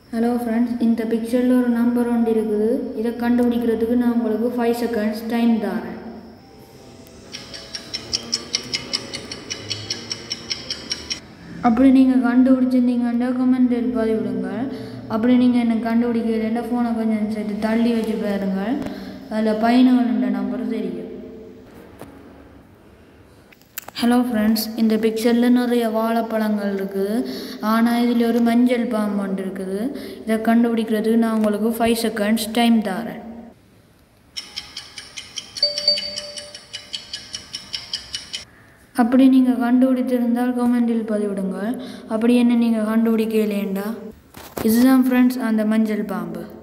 hello friends இந்த பிக்சரில் ஒரு நம்பர் ஒன்று இருக்குது இதை கண்டுபிடிக்கிறதுக்கு நான் உங்களுக்கு ஃபைவ் செகண்ட்ஸ் டைம் தரேன் அப்படி நீங்கள் கண்டுபிடிச்சிருந்தீங்கன்னா கமெண்டில் பதிவிடுங்க அப்படி நீங்கள் எனக்கு கண்டுபிடிக்கலைன்னா ஃபோனை கொஞ்சம் சரி தள்ளி வச்சு பாருங்கள் அதில் பயணங்கள்ன்ற நம்பர் தெரியும் ஹலோ ஃப்ரெண்ட்ஸ் இந்த பிக்சரில் நிறைய வாழைப்பழங்கள் இருக்குது ஆனால் இதில் ஒரு மஞ்சள் பாம்பு ஒன்று இருக்குது இதை கண்டுபிடிக்கிறதுக்கு நான் உங்களுக்கு ஃபைவ் செகண்ட்ஸ் டைம் தரேன் அப்படி நீங்கள் கண்டுபிடித்திருந்தால் கமெண்டில் பதிவிடுங்கள் அப்படி என்ன நீங்கள் கண்டுபிடிக்கலேண்டா இதுதான் ஃப்ரெண்ட்ஸ் அந்த மஞ்சள் பாம்பு